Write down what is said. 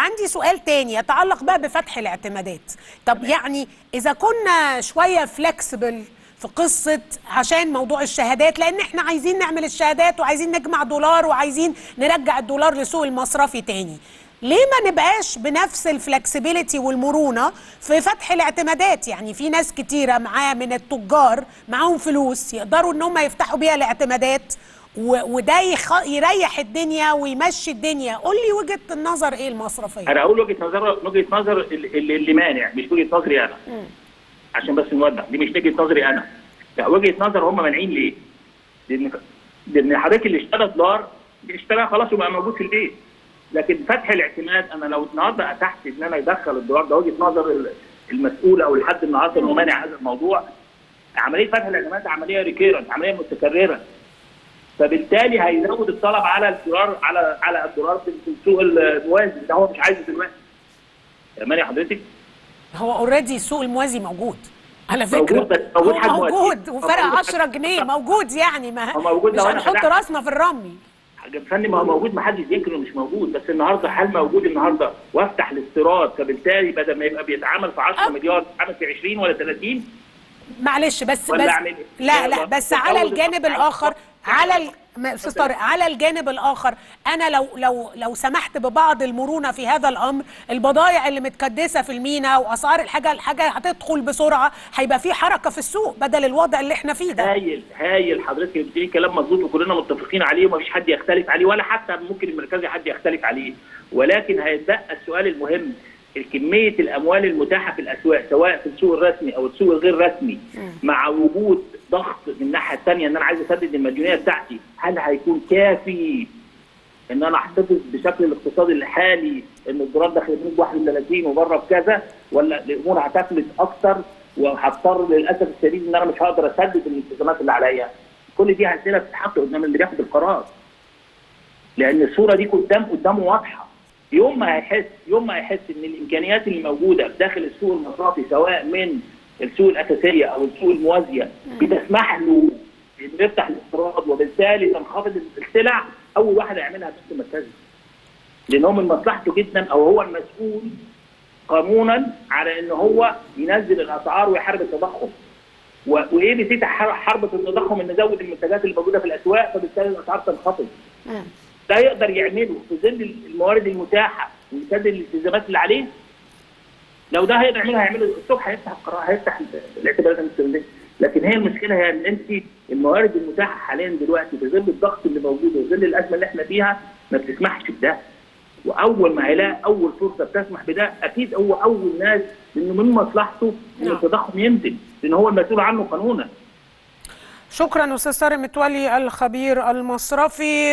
عندي سؤال تاني يتعلق بقى بفتح الاعتمادات طب يعني اذا كنا شويه فلكسبل في قصه عشان موضوع الشهادات لان احنا عايزين نعمل الشهادات وعايزين نجمع دولار وعايزين نرجع الدولار لسوق المصرفي تاني ليه ما نبقاش بنفس الفلكسبيليتي والمرونه في فتح الاعتمادات يعني في ناس كتيره معاه من التجار معاهم فلوس يقدروا ان هم يفتحوا بيها الاعتمادات و- وده يخ... يريح الدنيا ويمشي الدنيا قول لي وجهه النظر ايه المصرفيه انا اقول وجهه نظر وجهه نظر اللي, اللي مانع مش وجهه نظري انا عشان بس نوضح دي مش وجهه نظري انا لا وجهه نظر هم مانعين ليه؟ لان لان حضرتك اللي اشترى دولار اشترى خلاص وبقى موجود في البيت لكن فتح الاعتماد انا لو النهارده اتحت ان انا ادخل الدولار ده وجهه نظر ال- المسؤول او الحد النهارده انه مانع هذا الموضوع عمليه فتح الاعتماد عمليه ريكيرنت عمليه متكرره فبالتالي هيزود الطلب على الدولار على على الدولار في في السوق الموازي ده هو مش عايزه دلوقتي فاهماني حضرتك؟ هو اوريدي السوق الموازي موجود على فكره موجود بس موجود هو حجم موجود قد إيه؟ وفرق موجود 10 حجم- جنيه موجود يعني ما هو موجود مش لو أنا هنحط فتحت. راسنا في الرمل حاجه فني ما هو موجود ما حدش ينكر انه مش موجود بس النهارده هل موجود النهارده وافتح الاستيراد فبالتالي بدل ما يبقى بيتعامل في 10 أه. مليار يتعامل في 20 ولا 30 معلش بس ولا بس أعمل إيه؟ لا لا لا، بس لا، على أول الجانب الأمر. الاخر على ال... ما- استاذ طارق على الجانب الاخر انا لو لو لو سمحت ببعض المرونه في هذا الامر البضائع اللي متكدسه في المينا واسعار الحاجه الحاجه هتدخل بسرعه هيبقى في حركه في السوق بدل الوضع اللي احنا فيه ده هايل هايل حضرتك بتقولي كلام مظبوط وكلنا متفقين عليه ومفيش حد يختلف عليه ولا حتى ممكن المركزي حد يختلف عليه ولكن هيتبقى السؤال المهم كمية الأموال المتاحة في الأسواق سواء في السوق الرسمي أو السوق الغير رسمي مع وجود ضغط من الناحية الثانية إن أنا عايز أسدد المديونية بتاعتي هل هيكون كافي إن أنا أحتفظ بشكل الاقتصادي الحالي إن الدولار داخل بنسبة 31 وبره بكذا ولا الأمور هتفلت أكتر وهضطر للأسف الشديد إن أنا مش هقدر أسدد الالتزامات اللي عليا كل دي أسئلة بتتحط قدام اللي بياخد القرار لان الصوره دي قدام قدامه واضحه يوم ما هيحس يوم ما هيحس ان الامكانيات اللي موجوده داخل السوق المصرفي سواء من السوق الاساسيه او السوق الموازيه بتسمح له انه يفتح الاستيراد وبالتالي تنخفض السلع اول واحد هيعملها البنك المركزي لان هو من مصلحته جدا او هو المسؤول قانونا على ان هو ينزل الاسعار ويحارب التضخم و- وايه بتفتح حرب التضخم ان نزود المنتجات اللي موجوده في الاسواق فبالتالي الاسعار تنخفض ده يقدر يعمله في ظل الموارد المتاحه ويسدد الالتزامات اللي عليه لو ده هيقدر يعملها هيعمله الصبح هيفتح القرار هيفتح الاعتبارات المستقبليه لكن هي المشكله هي ان انت الموارد المتاحه حاليا دلوقتي في ظل الضغط اللي موجود وفي ظل الازمه اللي احنا فيها ما بتسمحش بده واول ما هيلاقي اول فرصه بتسمح بده اكيد هو اول ناس انه من مصلحته ان نعم. التضخم ينزل لان هو المسؤول عنه قانونا شكرا استاذ طارق متولي الخبير المصرفي